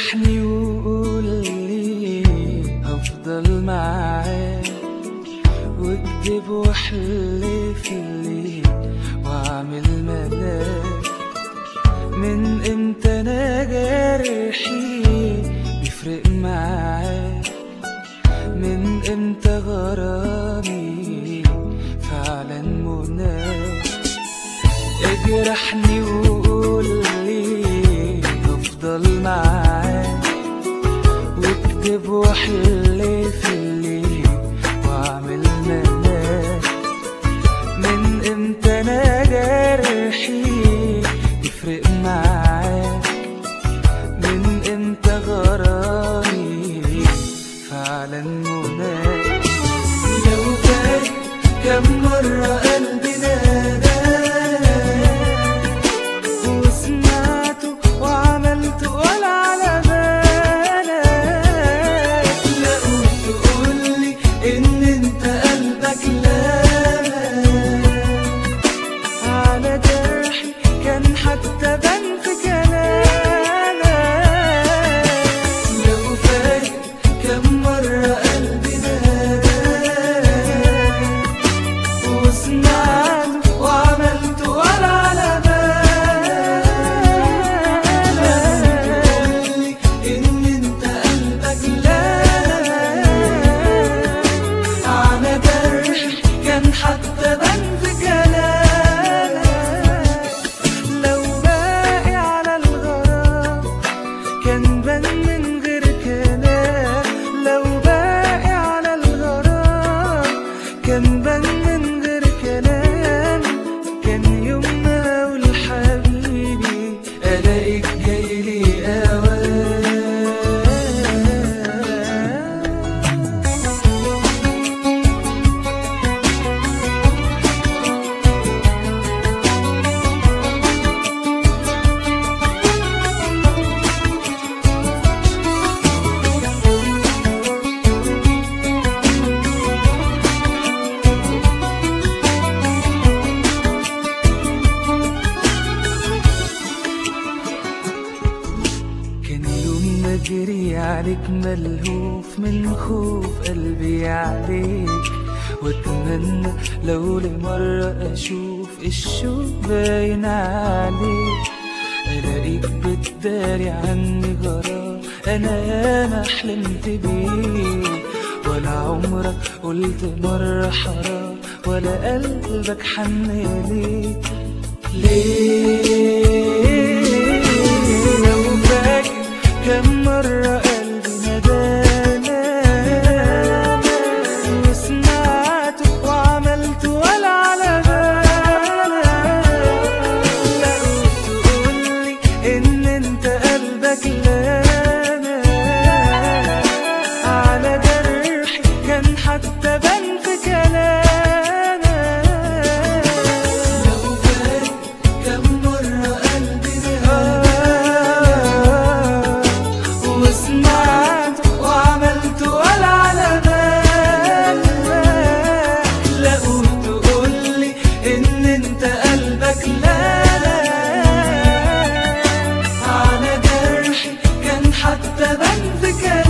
اجرحني وقول لي هفضل معاك واكذب واحلف لي واعمل ملاك من امتى انا جرحي بيفرق معاك من امتى غرامي فعلا مناك اجرحني وقول لي هفضل معاك واكذب واحلف لي واعمل مناك من امتى انا جرحي يفرق معاك من امتى غرامي فعلا مناك لو فاكر كم مرة قلبي ناداك وسمعته وعملته ولا على بالك لا تقولي ان انت قلبك لا على جرحي كان حتى بان في كلامك لو فاكر كم مرة قلبي ناداك وسمعت وعملت ولا على بالك ان انت قلبك لا على جرح كان حتى بان في كلامك لو باقي على الغرام كان بان من غير كلام لو باقي على الغرام كان بان من غير كلام كان يوم ما اقول حبيبي الاقيك جاي لي اوام كان يوم ما اجري عليك ملهوف من خوف قلبي عليك واتمنى لو لمرة اشوف الشوق باين عليك الاقيك بتداري عني غرام انا ياما حلمت بيه ولا عمرك قلت مرة حرام ولا قلبك حن ليه ليه لو فاكر كم مرة قلبي ندانا وسمعته وعملت ولا على بالك لا تقولي ان انت قلبك لانا على جرحي كان حتى بان في كلامك لو فاكر كم مرة قلبي نهار وسمعت وعملت ولا على بالك لا تقولي ان انت قلبك لا على جرحي كان حتى بان في كلامك